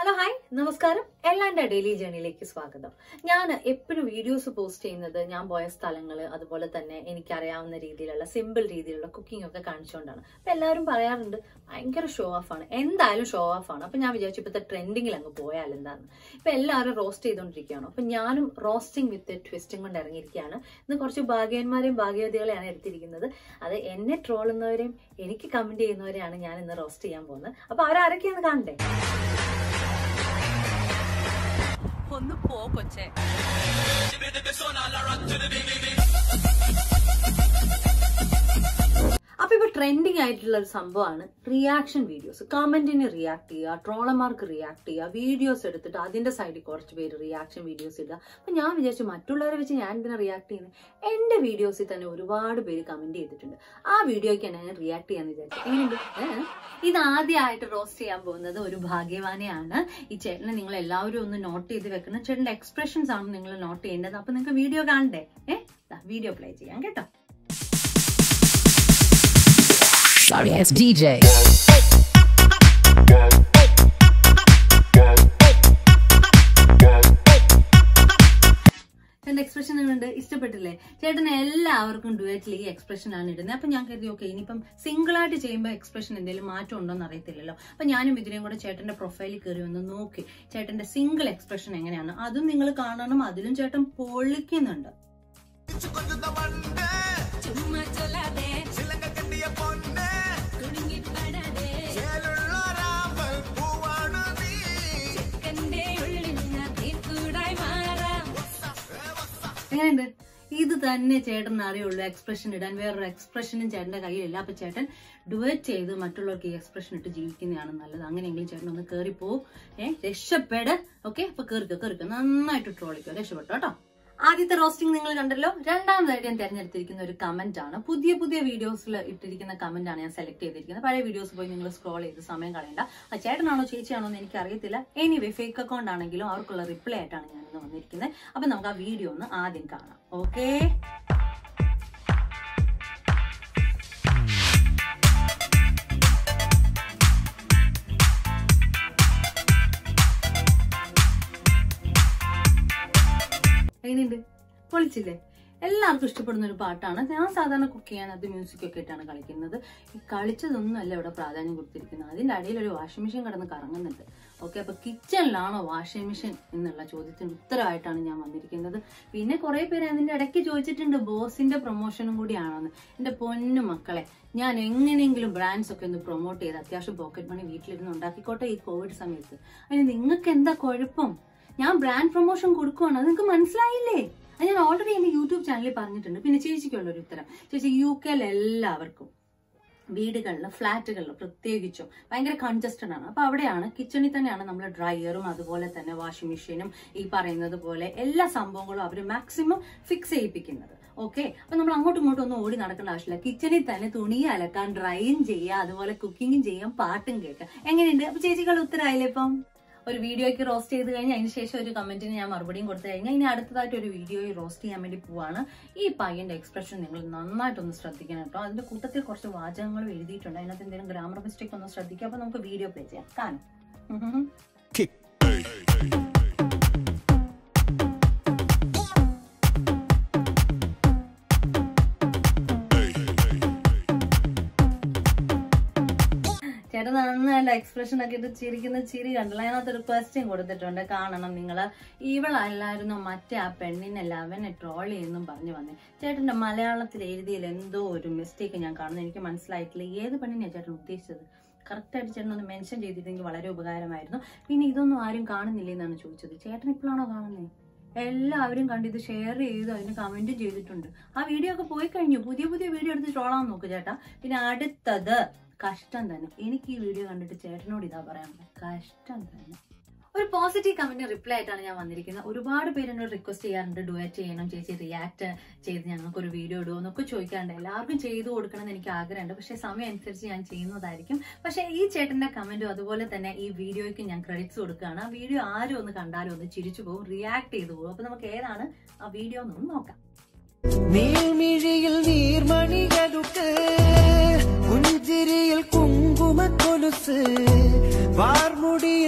Hello hi നമസ്കാരം എല്ലാൻ്റെ daily ജേണിയിലേക്ക് സ്വാഗതം ഞാൻ എപ്പോഴും വീഡിയോസ് പോസ്റ്റ് ചെയ്യുന്നത് ഞാൻ പോയ സ്ഥലങ്ങൾ അതുപോലെ തന്നെ എനിക്കറിയാവുന്ന രീതിയിലുള്ള സിമ്പിൾ രീതിയിലുള്ള കുക്കിംഗ് ഒക്കെ കാണിച്ചുകൊണ്ടാണ് അപ്പൊ എല്ലാവരും പറയാറുണ്ട് ഭയങ്കര ഷോ ഓഫ് ആണ് എന്തായാലും ഷോ ഓഫ് ആണ് അപ്പൊ ഞാൻ വിചാരിച്ചു ഇപ്പോഴത്തെ ട്രെൻഡിങ്ങിൽ അങ്ങ് പോയാൽ എന്താന്ന് ഇപ്പൊ എല്ലാവരും റോസ്റ്റ് ചെയ്തുകൊണ്ടിരിക്കുകയാണ് അപ്പൊ ഞാനും റോസ്റ്റിംഗ് വിത്ത് ട്വിസ്റ്റും കൊണ്ട് ഇറങ്ങിയിരിക്കുകയാണ് ഇന്ന് കുറച്ച് ഭാഗ്യവന്മാരെയും ഭാഗ്യവതികളെയാണ് എടുത്തിരിക്കുന്നത് അത് എന്നെ ട്രോളുന്നവരെയും എനിക്ക് കമന്റ് ചെയ്യുന്നവരെയാണ് ഞാൻ ഇന്ന് റോസ്റ്റ് ചെയ്യാൻ പോകുന്നത് അപ്പൊ അവരാരൊക്കെയാണ് കാണണ്ടേ ഒന്ന് പോ കൊച്ചേ അപ്പൊ ഇപ്പൊ ട്രെൻഡിങ് ആയിട്ടുള്ള ഒരു സംഭവമാണ് റിയാക്ഷൻ വീഡിയോസ് കമന്റിന് റിയാക്ട് ചെയ്യുക ട്രോളർമാർക്ക് റിയാക്ട് ചെയ്യുക വീഡിയോസ് എടുത്തിട്ട് അതിന്റെ സൈഡിൽ കുറച്ച് പേര് റിയാക്ഷൻ വീഡിയോസ് ഇടുക അപ്പൊ ഞാൻ വിചാരിച്ചു മറ്റുള്ളവരെ വെച്ച് ഞാൻ എന്തിനാ റിയാക്ട് ചെയ്യുന്നത് എന്റെ വീഡിയോസിൽ തന്നെ ഒരുപാട് പേര് കമന്റ് ചെയ്തിട്ടുണ്ട് ആ വീഡിയോയ്ക്കാണ് ഞാൻ റിയാക്ട് ചെയ്യാന്ന് വിചാരിച്ചു എങ്ങനെയുണ്ട് ഏ? ഇത് ആദ്യമായിട്ട് റോസ്റ്റ് ചെയ്യാൻ പോകുന്നത് ഒരു ഭാഗ്യവാനെയാണ് ഈ ചേട്ടനെ നിങ്ങൾ എല്ലാവരും ഒന്ന് നോട്ട് ചെയ്ത് വെക്കണം ചേട്ടന്റെ എക്സ്പ്രഷൻസ് ആണ് നിങ്ങൾ നോട്ട് ചെയ്യേണ്ടത് അപ്പൊ നിങ്ങൾക്ക് വീഡിയോ കാണണ്ടേ ഏഹ് വീഡിയോ പ്ലേ ചെയ്യാം കേട്ടോ Sorry ass DJ. എന്റെ എക്സ്പ്രഷൻ ഉണ്ട് ഇഷ്ടപ്പെട്ടില്ലേ ചേട്ടന് എല്ലാവർക്കും ഡുവറ്റിൽ ഈ എക്സ്പ്രഷൻ ആണ് ഇടുന്നത് അപ്പൊ ഞാൻ കരുതി ഓക്കെ ഇനിയിപ്പം സിംഗിൾ ആയിട്ട് ചെയ്യുമ്പോൾ എക്സ്പ്രഷൻ എന്തെങ്കിലും മാറ്റം ഉണ്ടോ എന്ന് അറിയത്തില്ലല്ലോ അപ്പൊ ഞാനും ഇതിനെയും കൂടെ ചേട്ടന്റെ പ്രൊഫൈലിൽ കയറി ഒന്ന് നോക്കി ചേട്ടന്റെ സിംഗിൾ എക്സ്പ്രഷൻ എങ്ങനെയാണ് അതും നിങ്ങൾ കാണണം അതിലും ചേട്ടൻ പൊളിക്കുന്നുണ്ട് ചുമ്മാ ചൊല്ലാതെ കുടുങ്ങിപ്പെടാതെ ചെക്കന്റെ ഉള്ളിൽ ഞാൻ തീർക്കൂടായി മാറാം എങ്ങനെയുണ്ട് ഇത് തന്നെ ചേട്ടൻ അറിയുള്ളൂ എക്സ്പ്രഷൻ ഇടാൻ വേറൊരു എക്സ്പ്രഷനും ചേട്ടന്റെ കയ്യിലില്ല അപ്പൊ ചേട്ടൻ ഡുവറ്റ് ചെയ്ത് മറ്റുള്ളവർക്ക് ഈ എക്സ്പ്രഷൻ ഇട്ട് ജീവിക്കുന്നതാണ് നല്ലത് അങ്ങനെയെങ്കിലും ചേട്ടൻ ഒന്ന് കയറിപ്പോ ഏഹ് രക്ഷപ്പെട് ഓക്കെ അപ്പൊ കയറിക്കോ കയറിക്കോ നന്നായിട്ട് ട്രോളിക്കോ രക്ഷപ്പെട്ടോ കേട്ടോ ആദ്യത്തെ റോസ്റ്റിംഗ് നിങ്ങൾ കണ്ടല്ലോ രണ്ടാമതായിട്ട് ഞാൻ തിരഞ്ഞെടുത്തിരിക്കുന്ന ഒരു കമന്റ് ആണ് പുതിയ പുതിയ വീഡിയോസിൽ ഇട്ടിരിക്കുന്ന കമന്റ് ആണ് ഞാൻ സെലക്ട് ചെയ്തിരിക്കുന്നത് പഴയ വീഡിയോസ് പോയി നിങ്ങൾ സ്ക്രോൾ ചെയ്ത് സമയം കളയണ്ട അത് ചേട്ടനാണോ ചേച്ചിയാണോ എന്ന് എനിക്ക് അറിയത്തില്ല എനിവേ ഫേക്ക് അക്കൗണ്ട് ആണെങ്കിലും അവർക്കുള്ള റിപ്ലൈ ആയിട്ടാണ് ഞാൻ ഇന്ന് വന്നിരിക്കുന്നത് അപ്പൊ നമുക്ക് ആ വീഡിയോ ഒന്ന് ആദ്യം കാണാം ഓക്കേ എങ്ങനെയുണ്ട് പൊളിച്ചില്ലേ എല്ലാവർക്കും ഇഷ്ടപ്പെടുന്ന ഒരു പാട്ടാണ് ഞാൻ സാധാരണ കുക്ക് ചെയ്യാൻ അത് മ്യൂസിക് ഒക്കെ ഇട്ടാണ് കളിക്കുന്നത് ഈ കളിച്ചതൊന്നും അല്ല ഇവിടെ പ്രാധാന്യം കൊടുത്തിരിക്കുന്നത് അതിന്റെ അടിയിൽ ഒരു വാഷിംഗ് മെഷീൻ കിടന്ന് കറങ്ങുന്നുണ്ട് ഓക്കെ അപ്പൊ കിച്ചണിലാണോ വാഷിംഗ് മെഷീൻ എന്നുള്ള ചോദ്യത്തിന് ഉത്തരമായിട്ടാണ് ഞാൻ വന്നിരിക്കുന്നത് പിന്നെ കുറെ പേര് അതിന്റെ ഇടയ്ക്ക് ചോദിച്ചിട്ടുണ്ട് ബോസിന്റെ പ്രൊമോഷനും കൂടിയാണോന്ന് എന്റെ പൊന്നു മക്കളെ ഞാൻ എങ്ങനെയെങ്കിലും ബ്രാൻഡ്സ് ഒക്കെ ഒന്ന് പ്രൊമോട്ട് ചെയ്ത് അത്യാവശ്യം പോക്കറ്റ് മണി വീട്ടിലിരുന്ന് ഉണ്ടാക്കിക്കോട്ടെ ഈ കോവിഡ് സമയത്ത് അതിന് നിങ്ങൾക്ക് എന്താ കുഴപ്പം ഞാൻ ബ്രാൻഡ് പ്രൊമോഷൻ കൊടുക്കുവാണ് അത് നിങ്ങൾക്ക് മനസ്സിലായില്ലേ അത് ഞാൻ ഓൾറെഡി എന്റെ യൂട്യൂബ് ചാനലിൽ പറഞ്ഞിട്ടുണ്ട് പിന്നെ ചേച്ചിക്കുള്ള ഒരു ഉത്തരം ചേച്ചി യു കെയിൽ എല്ലാവർക്കും വീടുകളിൽ ഫ്ലാറ്റുകളിൽ പ്രത്യേകിച്ചും ഭയങ്കര കൺജസ്റ്റഡ് ആണ് അപ്പൊ അവിടെയാണ് കിച്ചണിൽ തന്നെയാണ് നമ്മൾ ഡ്രയറും അതുപോലെ തന്നെ വാഷിംഗ് മെഷീനും ഈ പറയുന്നത് പോലെ എല്ലാ സംഭവങ്ങളും അവർ മാക്സിമം ഫിക്സ് ചെയ്യിപ്പിക്കുന്നത് ഓക്കെ അപ്പൊ നമ്മൾ അങ്ങോട്ടും ഇങ്ങോട്ടും ഒന്നും ഓടി നടക്കേണ്ട ആവശ്യമില്ല കിച്ചണിൽ തന്നെ തുണി അലക്കാൻ ഡ്രൈയും ചെയ്യാം അതുപോലെ കുക്കിങ്ങും ചെയ്യാം പാട്ടും കേൾക്കാം എങ്ങനെയുണ്ട് അപ്പൊ ചേച്ചികൾ ഉത്തരമായില്ലേ ഇപ്പം ഒരു വീഡിയോയ്ക്ക് റോസ്റ്റ് ചെയ്ത് കഴിഞ്ഞാൽ അതിന് ശേഷം ഒരു കമന്റിന് ഞാൻ മറുപടിയും കൊടുത്തു കഴിഞ്ഞാൽ ഇനി അടുത്തതായിട്ട് ഒരു വീഡിയോയിൽ റോസ്റ്റ് ചെയ്യാൻ വേണ്ടി പോവാണ് ഈ പയ്യന്റെ എക്സ്പ്രഷൻ നിങ്ങൾ നന്നായിട്ടൊന്ന് ശ്രദ്ധിക്കണം കേട്ടോ അതിന്റെ കൂട്ടത്തിൽ കുറച്ച് വാചകങ്ങൾ എഴുതിയിട്ടുണ്ട് അതിനകത്ത് എന്തെങ്കിലും ഗ്രാമർ മിസ്റ്റേക്ക് ഒന്ന് ശ്രദ്ധിക്കുക അപ്പൊ നമുക്ക് വീഡിയോ പ്ലേ ചെയ്യാം കാണാം ചേട്ടൻ നന്നായിട്ട് എക്സ്പ്രഷൻ ഒക്കെ ഇട്ട് ചിരിക്കുന്ന ചിരി കണ്ടല്ലോ അതിനകത്ത് ഒരു ക്വസ്റ്റ്യൻ കൊടുത്തിട്ടുണ്ട് കാണണം നിങ്ങൾ ഇവളല്ലായിരുന്നു മറ്റേ ആ പെണ്ണിനല്ല അവനെ ട്രോൾ ചെയ്യുന്നു പറഞ്ഞു വന്നേ ചേട്ടന്റെ മലയാളത്തിൽ എഴുതിയതിൽ എന്തോ ഒരു മിസ്റ്റേക്ക് ഞാൻ കാണുന്നു എനിക്ക് മനസ്സിലായിട്ടില്ല ഏത് പെണ്ണിനെയാണ് ചേട്ടൻ ഉദ്ദേശിച്ചത് കറക്റ്റായിട്ട് ചേട്ടൻ ഒന്ന് മെൻഷൻ ചെയ്തിരുന്നെങ്കിൽ വളരെ ഉപകാരമായിരുന്നു പിന്നെ ഇതൊന്നും ആരും കാണുന്നില്ലേ എന്നാണ് ചോദിച്ചത് ചേട്ടൻ ഇപ്പോഴാണോ കാണുന്നത് എല്ലാവരും കണ്ട് ഇത് ഷെയർ ചെയ്തു അതിന് കമന്റും ചെയ്തിട്ടുണ്ട് ആ വീഡിയോ ഒക്കെ പോയി കഴിഞ്ഞു പുതിയ പുതിയ വീഡിയോ എടുത്ത് ട്രോളാൻ നോക്ക് ചേട്ടാ പിന്നെ അടുത്തത് കഷ്ടം തന്നെ എനിക്ക് ഈ വീഡിയോ കണ്ടിട്ട് ചേട്ടനോട് ഇതാ പറയാനുള്ളത് കഷ്ടം തന്നെ ഒരു പോസിറ്റീവ് കമന്റ് റിപ്ലൈ ആയിട്ടാണ് ഞാൻ വന്നിരിക്കുന്നത് ഒരുപാട് പേര് എന്നോട് റിക്വസ്റ്റ് ചെയ്യാറുണ്ട് ഡുവറ്റ് ചെയ്യണം ചേച്ചി റിയാക്ട് ചെയ്ത് ഞങ്ങൾക്ക് ഒരു വീഡിയോ ഇടുമോ എന്നൊക്കെ ചോദിക്കാറുണ്ട് എല്ലാവർക്കും ചെയ്തു കൊടുക്കണം എന്ന് എനിക്ക് ആഗ്രഹമുണ്ട് പക്ഷേ സമയം അനുസരിച്ച് ഞാൻ ചെയ്യുന്നതായിരിക്കും പക്ഷേ ഈ ചേട്ടന്റെ കമന്റും അതുപോലെ തന്നെ ഈ വീഡിയോയ്ക്ക് ഞാൻ ക്രെഡിറ്റ്സ് കൊടുക്കുകയാണ് ആ വീഡിയോ ആരും ഒന്ന് കണ്ടാലും ഒന്ന് ചിരിച്ചു പോകും റിയാക്ട് ചെയ്തു പോകും അപ്പൊ നമുക്ക് ഏതാണ് ആ വീഡിയോ എന്നൊന്ന് നോക്കാം നീർമിഴിയിൽ നീർമണിയടുക്ക് പുഞ്ചിരിയിൽ കുങ്കുമക്കൊലുസ് വാർമുടിയിൽ വാ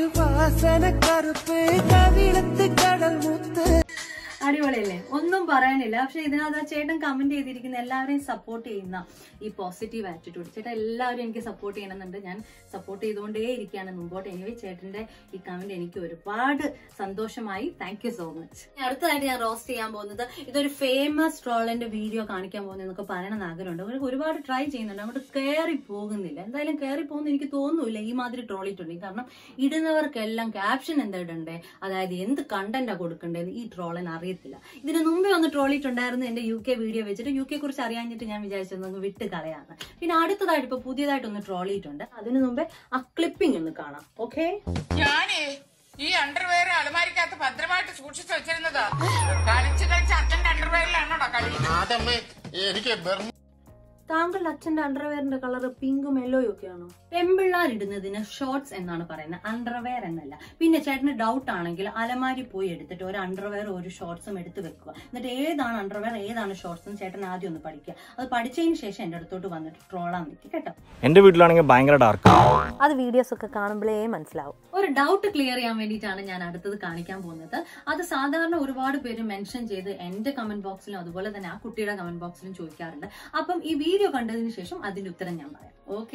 വാസന കറുപ്പ് കവിളത്ത് കടൽ മുത്ത് അടിപൊളിയല്ലേ ഒന്നും പറയാനില്ല പക്ഷെ ഇതിനകത്ത് ആ ചേട്ടൻ കമന്റ് ചെയ്തിരിക്കുന്ന എല്ലാവരെയും സപ്പോർട്ട് ചെയ്യുന്ന ഈ പോസിറ്റീവ് ആറ്റിറ്റ്യൂഡ് ചേട്ടൻ എല്ലാവരും എനിക്ക് സപ്പോർട്ട് ചെയ്യണമെന്നുണ്ട് ഞാൻ സപ്പോർട്ട് ചെയ്തുകൊണ്ടേ ഇരിക്കുകയാണ് മുമ്പോട്ട് എനിവേ ചേട്ടന്റെ ഈ കമന്റ് എനിക്ക് ഒരുപാട് സന്തോഷമായി താങ്ക് യു സോ മച്ച് അടുത്തതായിട്ട് ഞാൻ റോസ്റ്റ് ചെയ്യാൻ പോകുന്നത് ഇതൊരു ഫേമസ് ട്രോളിന്റെ വീഡിയോ കാണിക്കാൻ പോകുന്നതെന്നൊക്കെ പറയണമെന്ന് ആഗ്രഹമുണ്ട് അവർക്ക് ഒരുപാട് ട്രൈ ചെയ്യുന്നുണ്ട് അങ്ങോട്ട് കയറി പോകുന്നില്ല എന്തായാലും കയറി പോകുന്ന എനിക്ക് തോന്നുന്നില്ല ഈ മാതിരി ട്രോളിയിട്ടുണ്ട് കാരണം ഇടുന്നവർക്കെല്ലാം ക്യാപ്ഷൻ എന്താ ഇടണ്ടേ അതായത് എന്ത് കണ്ടന്റാ കൊടുക്കേണ്ടത് ഈ ട്രോളിന് അറിയത്തില്ല ഇതിന് മുമ്പേ ഒന്ന് ട്രോളിയിട്ടുണ്ടായിരുന്നു എന്റെ യു കെ വീഡിയോ വെച്ചിട്ട് യു കെ കുറിച്ച് അറിയാഞ്ഞിട്ട് ഞാൻ വിചാരിച്ചത് ഒന്ന് വിട്ട് കളയാന്ന് പിന്നെ അടുത്തതായിട്ട് ഇപ്പൊ പുതിയതായിട്ട് ഒന്ന് ട്രോളിയിട്ടുണ്ട് അതിനു മുമ്പേ ആ ക്ലിപ്പിംഗ് ഒന്ന് കാണാം ഓക്കെ ഞാനേ ഈ അണ്ടർവെയർ അലമാരിക്കകത്ത് ഭദ്രമായിട്ട് സൂക്ഷിച്ചു വെച്ചിരുന്നതാ കളിച്ച് കളിച്ച് അച്ഛന്റെ അണ്ടർവെയറിലാണോടാ കളി അതമ്മേ എനിക്ക് ബെർമ താങ്കളുടെ അച്ഛന്റെ അണ്ടർവെയറിന്റെ കളർ പിങ്കും യെല്ലോയും ഒക്കെയാണോ പെമ്പിള്ളാർ ഇടുന്നതിന് ഷോർട്സ് എന്നാണ് പറയുന്നത് അണ്ടർവെയർ എന്നല്ല പിന്നെ ചേട്ടന് ഡൗട്ട് ആണെങ്കിൽ അലമാരി പോയി എടുത്തിട്ട് ഒരു അണ്ടർവെയർ ഒരു ഷോർട്സും എടുത്ത് വെക്കുക എന്നിട്ട് ഏതാണ് അണ്ടർവെയർ ഏതാണ് ഷോർട്സ് എന്ന് ചേട്ടൻ ആദ്യം ഒന്ന് പഠിക്കുക അത് പഠിച്ചതിന് ശേഷം എന്റെ അടുത്തോട്ട് വന്നിട്ട് ട്രോളാൻ നിൽക്കുക കേട്ടോ എൻ്റെ വീട്ടിലാണെങ്കിൽ ഭയങ്കര ഡാർക്ക് അത് വീഡിയോസ് ഒക്കെ കാണുമ്പോഴേ മനസ്സിലാവും ഒരു ഡൗട്ട് ക്ലിയർ ചെയ്യാൻ വേണ്ടിയിട്ടാണ് ഞാൻ അടുത്തത് കാണിക്കാൻ പോകുന്നത് അത് സാധാരണ ഒരുപാട് പേര് മെൻഷൻ ചെയ്ത് എന്റെ കമന്റ് ബോക്സിലും അതുപോലെ തന്നെ ആ കുട്ടിയുടെ കമന്റ് ബോക്സിലും ചോദിക്കാറുണ്ട് അപ്പം ഈ വീഡിയോ കണ്ടതിന് ശേഷം അതിന്റെ ഉത്തരം ഞാൻ പറയാം ഓക്കെ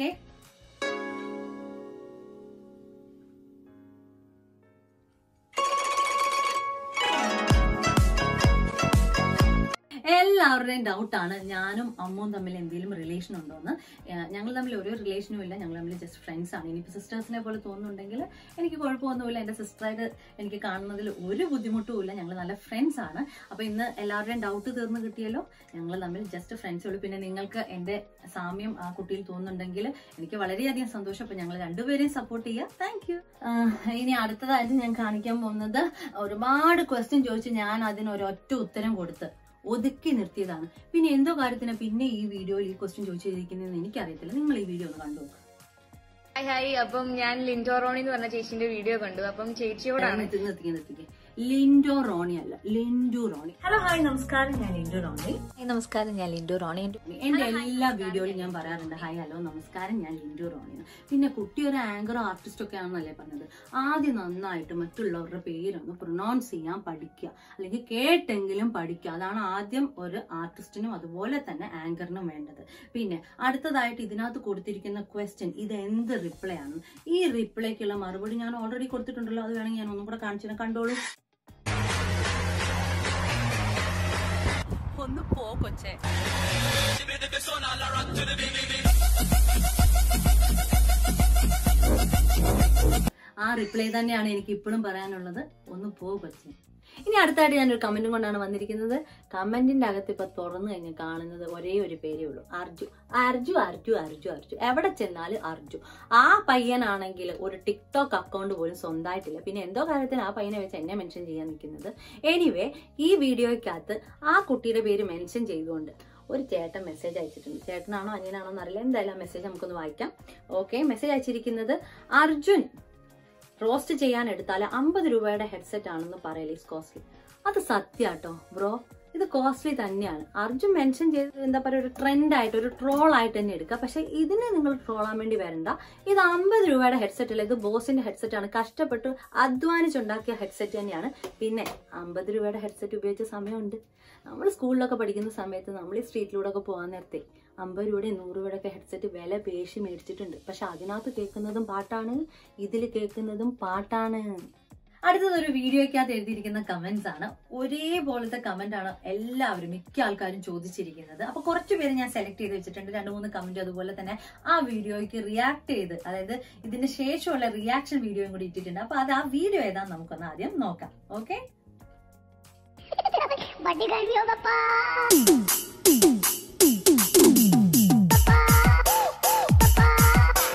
എല്ലാവരുടെയും ഡൗട്ടാണ് ഞാനും അമ്മുവും തമ്മിൽ എന്തെങ്കിലും റിലേഷൻ ഉണ്ടോ എന്ന് ഞങ്ങൾ തമ്മിൽ ഒരു റിലേഷനും ഇല്ല ഞങ്ങൾ തമ്മിൽ ജസ്റ്റ് ഫ്രണ്ട്സ് ആണ് ഇനിയിപ്പോൾ സിസ്റ്റേഴ്സിനെ പോലെ തോന്നുന്നുണ്ടെങ്കിൽ എനിക്ക് കുഴപ്പമൊന്നുമില്ല എൻ്റെ സിസ്റ്ററായിട്ട് എനിക്ക് കാണുന്നതിൽ ഒരു ബുദ്ധിമുട്ടും ഇല്ല ഞങ്ങൾ നല്ല ഫ്രണ്ട്സ് ആണ് അപ്പോൾ ഇന്ന് എല്ലാവരുടെയും ഡൗട്ട് തീർന്നു കിട്ടിയല്ലോ ഞങ്ങൾ തമ്മിൽ ജസ്റ്റ് ഫ്രണ്ട്സ് ഉള്ളൂ പിന്നെ നിങ്ങൾക്ക് എൻ്റെ സാമ്യം ആ കുട്ടിയിൽ തോന്നുന്നുണ്ടെങ്കിൽ എനിക്ക് വളരെയധികം സന്തോഷം അപ്പോൾ ഞങ്ങൾ രണ്ടുപേരെയും സപ്പോർട്ട് ചെയ്യുക താങ്ക് യു ഇനി അടുത്തതായിട്ട് ഞാൻ കാണിക്കാൻ പോകുന്നത് ഒരുപാട് ക്വസ്റ്റ്യൻ ചോദിച്ച് ഞാൻ അതിന് ഒരൊറ്റ ഉത്തരം കൊടുത്ത് ഒതുക്കി നിർത്തിയതാണ് പിന്നെ എന്തോ കാര്യത്തിന് പിന്നെ ഈ വീഡിയോയിൽ ഈ ക്വസ്റ്റ്യൻ ചോദിച്ചിരിക്കുന്നതെന്ന് എനിക്കറിയത്തില്ല നിങ്ങൾ ഈ വീഡിയോ ഒന്ന് കണ്ടു ഹായ് ഹായ് അപ്പം ഞാൻ ലിൻഡോ റോണി എന്ന് പറഞ്ഞ ചേച്ചിന്റെ വീഡിയോ കണ്ടു അപ്പം ചേച്ചിയോടാണ് നിർത്തി നിർത്തിക്ക് നിർത്തിക്ക് ലിൻഡോ റോണി അല്ല ലിൻഡു റോണി ഹലോ ഹായ് നമസ്കാരം ഞാൻ ലിൻഡു റോണി നമസ്കാരം ഞാൻ ലിൻഡു റോണി എന്റെ എല്ലാ വീഡിയോയിലും ഞാൻ പറയാറുണ്ട് ഹായ് ഹലോ നമസ്കാരം ഞാൻ ലിൻഡു റോണി പിന്നെ കുട്ടി ഒരു ആങ്കറോ ആർട്ടിസ്റ്റോ ഒക്കെ ആണെന്നല്ലേ പറഞ്ഞത് ആദ്യം നന്നായിട്ട് മറ്റുള്ളവരുടെ പേരൊന്ന് പ്രൊനൗൺസ് ചെയ്യാൻ പഠിക്കുക അല്ലെങ്കിൽ കേട്ടെങ്കിലും പഠിക്കുക അതാണ് ആദ്യം ഒരു ആർട്ടിസ്റ്റിനും അതുപോലെ തന്നെ ആങ്കറിനും വേണ്ടത് പിന്നെ അടുത്തതായിട്ട് ഇതിനകത്ത് കൊടുത്തിരിക്കുന്ന ക്വസ്റ്റ്യൻ ഇത് എന്ത് റിപ്ലൈ ആണ് ഈ റിപ്ലൈക്കുള്ള മറുപടി ഞാൻ ഓൾറെഡി കൊടുത്തിട്ടുണ്ടല്ലോ അത് വേണമെങ്കിൽ ഞാൻ ഒന്നും കൂടെ കാണിച്ചു തരാം. കണ്ടോളൂ ഒന്ന് പോ കൊച്ചേ ആ റിപ്ലൈ തന്നെയാണ് എനിക്ക് ഇപ്പോഴും പറയാനുള്ളത് ഒന്ന് പോ കൊച്ചി ഇനി അടുത്തായിട്ട് ഞാനൊരു കമന്റും കൊണ്ടാണ് വന്നിരിക്കുന്നത് കമന്റിന്റെ അകത്ത് ഇപ്പൊ തുറന്നു കഴിഞ്ഞ് കാണുന്നത് ഒരേ ഒരു പേരേ ഉള്ളൂ അർജു അർജു അർജു അർജു അർജു എവിടെ ചെന്നാലും അർജു ആ പയ്യനാണെങ്കിൽ ഒരു ടിക്ടോക്ക് അക്കൗണ്ട് പോലും സ്വന്തമായിട്ടില്ല പിന്നെ എന്തോ കാര്യത്തിന് ആ പയ്യനെ വെച്ച് എന്നെ മെൻഷൻ ചെയ്യാൻ നിൽക്കുന്നത് എനിവേ ഈ വീഡിയോയ്ക്കകത്ത് ആ കുട്ടിയുടെ പേര് മെൻഷൻ ചെയ്തുകൊണ്ട് ഒരു ചേട്ടൻ മെസ്സേജ് അയച്ചിട്ടുണ്ട് ചേട്ടനാണോ അനിയനാണോ എന്നറിയില്ല എന്തായാലും ആ മെസ്സേജ് നമുക്കൊന്ന് വായിക്കാം ഓക്കെ മെസ്സേജ് അയച്ചിരിക്കുന്നത് അർജുൻ റോസ്റ്റ് ചെയ്യാൻ എടുത്താൽ അമ്പത് രൂപയുടെ ഹെഡ്സെറ്റ് ആണെന്ന് പറയല് ഈസ് കോസ്റ്റ്ലി അത് സത്യാട്ടോ ബ്രോ ഇത് കോസ്റ്റ്ലി തന്നെയാണ് അർജുൻ മെൻഷൻ ചെയ്ത് എന്താ പറയുക ഒരു ട്രെൻഡ് ആയിട്ട് ഒരു ട്രോൾ ആയിട്ട് തന്നെ എടുക്കുക പക്ഷെ ഇതിനെ നിങ്ങൾ ട്രോളാൻ വേണ്ടി വരണ്ട ഇത് അമ്പത് രൂപയുടെ ഹെഡ്സെറ്റ് അല്ല ഇത് ബോസിന്റെ ഹെഡ്സെറ്റ് ആണ് കഷ്ടപ്പെട്ട് അധ്വാനിച്ചുണ്ടാക്കിയ ഹെഡ്സെറ്റ് തന്നെയാണ് പിന്നെ അമ്പത് രൂപയുടെ ഹെഡ്സെറ്റ് ഉപയോഗിച്ച സമയമുണ്ട് നമ്മൾ സ്കൂളിലൊക്കെ പഠിക്കുന്ന സമയത്ത് നമ്മൾ ഈ സ്ട്രീറ്റിലൂടെ ഒക്കെ പോകാൻ നേരത്തെ അമ്പത് രൂപയുടെ നൂറ് രൂപയുടെ ഒക്കെ ഹെഡ്സെറ്റ് വില പേശി മേടിച്ചിട്ടുണ്ട് പക്ഷെ അതിനകത്ത് കേൾക്കുന്നതും പാട്ടാണ് ഇതിൽ കേൾക്കുന്നതും പാട്ടാണ് അടുത്തത് ഒരു വീഡിയോയ്ക്കകത്ത് എഴുതിയിരിക്കുന്ന കമന്റ്സ് ആണ് ഒരേപോലത്തെ കമന്റ് ആണ് എല്ലാവരും മിക്ക ആൾക്കാരും ചോദിച്ചിരിക്കുന്നത് അപ്പൊ കുറച്ച് പേര് ഞാൻ സെലക്ട് ചെയ്ത് വെച്ചിട്ടുണ്ട് രണ്ട് മൂന്ന് കമന്റ് അതുപോലെ തന്നെ ആ വീഡിയോയ്ക്ക് റിയാക്ട് ചെയ്ത് അതായത് ഇതിന്റെ ശേഷമുള്ള റിയാക്ഷൻ വീഡിയോയും കൂടി ഇട്ടിട്ടുണ്ട് അപ്പൊ അത് ആ വീഡിയോ ഏതാന്ന് നമുക്കൊന്ന് ആദ്യം നോക്കാം ഓക്കെ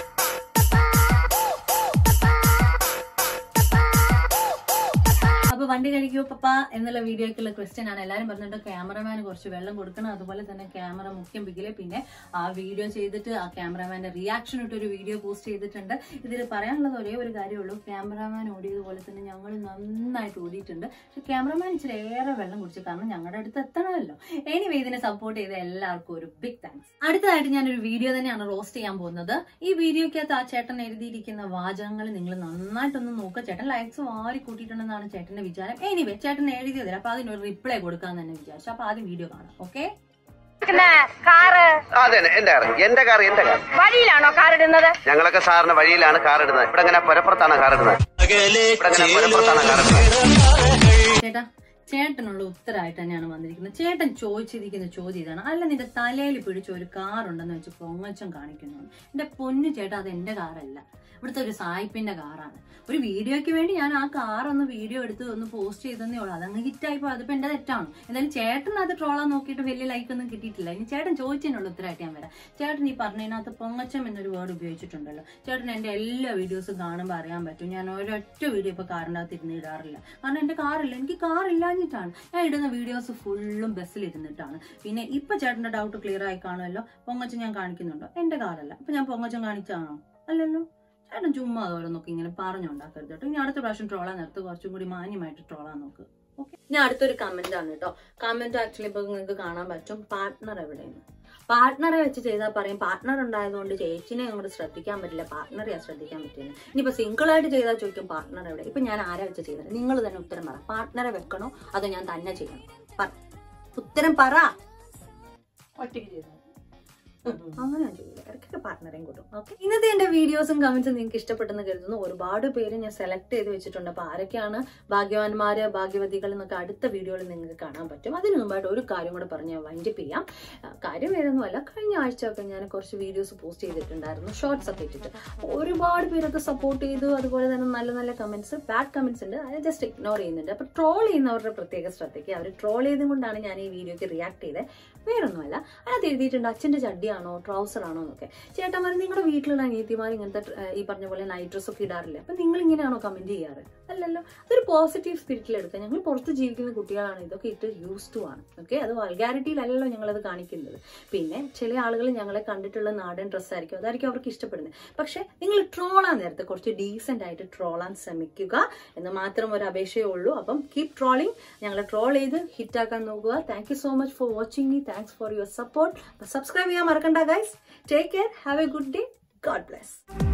അപ്പൊ വണ്ടി കഴിക്കുമോ പപ്പ എന്നുള്ള വീഡിയോക്കുള്ള ക്വസ്റ്റ്യൻ ആണ് എല്ലാവരും പറഞ്ഞിട്ട് ക്യാമറമാന് കുറച്ച് വെള്ളം കൊടുക്കണം അതുപോലെ തന്നെ ക്യാമറ മുഖ്യം പിക്കില് പിന്നെ ആ വീഡിയോ ചെയ്തിട്ട് ആ ക്യാമറമാന്റെ റിയാക്ഷൻ ഇട്ട് ഒരു വീഡിയോ പോസ്റ്റ് ചെയ്തിട്ടുണ്ട് ഇതിൽ പറയാനുള്ളത് ഒരേ ഒരു കാര്യമുള്ളൂ ക്യാമറമാൻ ഓടിയതുപോലെ തന്നെ ഞങ്ങൾ നന്നായിട്ട് ഓടിയിട്ടുണ്ട് പക്ഷെ ക്യാമറമാൻ ഇച്ചിരി ഏറെ വെള്ളം കുടിച്ചു കാരണം ഞങ്ങളുടെ അടുത്ത് എത്തണമല്ലോ എനിവേ ഇതിനെ സപ്പോർട്ട് ചെയ്ത എല്ലാവർക്കും ഒരു ബിഗ് താങ്ക്സ് അടുത്തതായിട്ട് ഞാനൊരു വീഡിയോ തന്നെയാണ് റോസ്റ്റ് ചെയ്യാൻ പോകുന്നത് ഈ വീഡിയോക്കകത്ത് ആ ചേട്ടൻ എഴുതിയിരിക്കുന്ന വാചകങ്ങൾ നിങ്ങൾ നന്നായിട്ടൊന്ന് നോക്കുക ചേട്ടൻ ലൈക്സ് വാരി കൂട്ടിയിട്ടുണ്ടെന്നാണ് ചേട്ടന്റെ വിചാരം എനിവേ ചേട്ടൻ എഴുതിയതില്ല അപ്പൊ അതിനൊരു റിപ്ലൈ കൊടുക്കാൻ തന്നെ വിചാരിച്ചു അപ്പൊ ആദ്യം വീഡിയോ കാണാം ഓക്കെ കാറ് അതെ എന്റെ കാർ എന്റെ കാർ എന്റെ കാർ വഴിയിലാണോ കാർ ഇടുന്നത് ഞങ്ങളൊക്കെ സാറിന് വഴിയിലാണ് കാർ ഇടുന്നത് ഇവിടെ ഇങ്ങനെ പുരപ്പുറത്താണ് കാർ ഇടുന്നത് ഇവിടെ ഇങ്ങനെ പുരപ്പുറത്താണ് കാർ ഇടുന്നത് ചേട്ടാ ചേട്ടനുള്ള ഉത്തരമായിട്ട് തന്നെയാണ് വന്നിരിക്കുന്നത് ചേട്ടൻ ചോദിച്ചിരിക്കുന്ന ചോദ്യം ഇതാണ് അല്ല നിന്റെ തലയിൽ പിടിച്ച ഒരു കാർ ഉണ്ടെന്ന് വെച്ച് പൊങ്ങച്ചം കാണിക്കുന്നു എന്റെ പൊന്നു ചേട്ടാ അത് എന്റെ കാറല്ല ഇവിടുത്തെ ഒരു സായിപ്പിന്റെ കാറാണ് ഒരു വീഡിയോയ്ക്ക് വേണ്ടി ഞാൻ ആ കാർ ഒന്ന് വീഡിയോ എടുത്ത് ഒന്ന് പോസ്റ്റ് ചെയ്തതേ ഉള്ളൂ അതങ്ങ് ഹിറ്റായി പോയി അതിപ്പോ എന്റെ തെറ്റാണ് എന്തായാലും ചേട്ടൻ അത് ട്രോളാൻ നോക്കിയിട്ട് വലിയ ലൈക്ക് ഒന്നും കിട്ടിയിട്ടില്ല ഇനി ചേട്ടൻ ചോദിച്ചതിനുള്ള ഉത്തരമായിട്ട് ഞാൻ വരാം ചേട്ടൻ ഈ പറഞ്ഞതിനകത്ത് പൊങ്ങച്ചം എന്നൊരു വേർഡ് ഉപയോഗിച്ചിട്ടുണ്ടല്ലോ ചേട്ടൻ എന്റെ എല്ലാ വീഡിയോസും കാണുമ്പോൾ അറിയാൻ പറ്റും ഞാൻ ഒരൊറ്റ വീഡിയോ ഇപ്പൊ കാറിനകത്ത് ഇരുന്ന് ഇടാറില്ല കാരണം എന്റെ കാറില്ല എനിക്ക് കാർ ഇല്ലാഞ്ഞിട്ടാണ് ഞാൻ ഇടുന്ന വീഡിയോസ് ഫുള്ളും ബസ്സിൽ ഇരുന്നിട്ടാണ് പിന്നെ ഇപ്പൊ ചേട്ടന്റെ ഡൗട്ട് ക്ലിയർ ആയി കാണുമല്ലോ പൊങ്ങച്ചം ഞാൻ കാണിക്കുന്നുണ്ടോ എന്റെ കാറല്ല ഇപ്പൊ ഞാൻ പൊങ്ങച്ചം കാണിച്ചാണോ അല്ലല്ലോ ചേട്ടൻ ചുമ്മാ ഓരോന്നൊക്കെ ഇങ്ങനെ പറഞ്ഞുണ്ടാക്കരുത് കേട്ടോ ഇനി അടുത്ത പ്രാവശ്യം ട്രോളാൻ നേരത്ത് കുറച്ചും കൂടി മാന്യമായിട്ട് ട്രോളാൻ നോക്ക് ഓക്കെ ഞാൻ അടുത്തൊരു കമന്റ് ആണ് കേട്ടോ കമന്റ് ആക്ച്വലി ഇപ്പൊ നിങ്ങൾക്ക് കാണാൻ പറ്റും പാർട്ട്ണർ എവിടെയെന്ന് പാർട്ട്ണറെ വെച്ച് ചെയ്താൽ പറയും പാർട്ട്ണർ ഉണ്ടായതുകൊണ്ട് ചേച്ചിനെ അങ്ങോട്ട് ശ്രദ്ധിക്കാൻ പറ്റില്ല പാർട്ട്ണറെയാ ശ്രദ്ധിക്കാൻ പറ്റില്ല ഇനിയിപ്പോ സിംഗിൾ ആയിട്ട് ചെയ്താൽ ചോദിക്കും പാർട്ട്ണർ എവിടെ ഇപ്പൊ ഞാൻ ആരാ വെച്ച് ചെയ്തത് നിങ്ങൾ തന്നെ ഉത്തരം പറ പാർട്ട്ണറെ വെക്കണോ അതോ ഞാൻ തന്നെ ചെയ്യണം പറ ഉത്തരം പറ ഒറ്റയ്ക്ക് ചെയ്താൽ അങ്ങനെ ഞാൻ ചെയ്യില്ല ഇടയ്ക്കൊക്കെ പാർട്ട്ണറേയും കൂട്ടും ഓക്കെ ഇന്നത്തെ എന്റെ വീഡിയോസും കമന്റ്സും നിങ്ങൾക്ക് ഇഷ്ടപ്പെട്ടെന്ന് കരുതുന്നു ഒരുപാട് പേര് ഞാൻ സെലക്ട് ചെയ്ത് വെച്ചിട്ടുണ്ട് അപ്പൊ ആരൊക്കെയാണ് ഭാഗ്യവാന്മാര് ഭാഗ്യവതികൾ എന്നൊക്കെ അടുത്ത വീഡിയോയിൽ നിങ്ങൾക്ക് കാണാൻ പറ്റും അതിന് മുമ്പായിട്ട് ഒരു കാര്യം കൂടെ പറഞ്ഞ് ഞാൻ വൈൻഡപ്പ് ചെയ്യാം ആ, കാര്യം വേറൊന്നുമല്ല കഴിഞ്ഞ ആഴ്ചയൊക്കെ ഞാൻ കുറച്ച് വീഡിയോസ് പോസ്റ്റ് ചെയ്തിട്ടുണ്ടായിരുന്നു ഷോർട്സ് ഒക്കെ ഇട്ടിട്ട് ഒരുപാട് പേരൊക്കെ സപ്പോർട്ട് ചെയ്തു അതുപോലെ തന്നെ നല്ല നല്ല കമന്റ്സ് ബാഡ് കമന്റ്സ് ഉണ്ട് അത് ജസ്റ്റ് ഇഗ്നോർ ചെയ്യുന്നുണ്ട് അപ്പൊ ട്രോൾ ചെയ്യുന്നവരുടെ പ്രത്യേക ശ്രദ്ധയ്ക്ക് അവർ ട്രോൾ ചെയ്തും കൊണ്ടാണ് ഞാൻ ഈ വീഡിയോക്ക് റിയാക്ട് ചെയ്തത് വേറൊന്നുമല്ല അതിനകത്ത് എഴുതിയിട്ടുണ്ട് അച്ഛന്റെ ചട്ടിയാണോ ട്രൗസർ ആണോ എന്നൊക്കെ ചേട്ടന്മാർ നിങ്ങളുടെ വീട്ടിലുള്ള അനിയത്തിമാർ ഇങ്ങനത്തെ ഏർ, ഈ പറഞ്ഞ പോലെ നൈറ്റ് ഡ്രസ് ഒക്കെ ഇടാറില്ല അപ്പൊ നിങ്ങൾ ഇങ്ങനെയാണോ കമന്റ് ചെയ്യാറ് അല്ലല്ലോ അതൊരു പോസിറ്റീവ് സ്പിരിറ്റിൽ എടുക്കുക ഞങ്ങൾ പുറത്ത് ജീവിക്കുന്ന കുട്ടികളാണ് ഇതൊക്കെ ഇട്ട് യൂസ് ടു ആണ് ഓക്കെ അത് വൾഗാരിറ്റിയിലല്ലല്ലോ ഞങ്ങളത് കാണിക്കുന്നത് പിന്നെ ചില ആളുകൾ ഞങ്ങളെ കണ്ടിട്ടുള്ള നാടൻ ഡ്രസ്സായിരിക്കും അതായിരിക്കും അവർക്ക് ഇഷ്ടപ്പെടുന്നത് പക്ഷെ നിങ്ങൾ ട്രോളാൻ നേരത്തെ കുറച്ച് ഡീസെന്റ് ആയിട്ട് ട്രോളാൻ ശ്രമിക്കുക എന്ന് മാത്രം ഒരു അപേക്ഷയേ ഉള്ളൂ അപ്പം കീപ് ട്രോളിങ് ഞങ്ങളെ ട്രോൾ ചെയ്ത് ഹിറ്റാക്കാൻ നോക്കുക thank you so much for watching me thanks for your support subscribe ചെയ്യാൻ മറക്കണ്ട guys take care have a good day God bless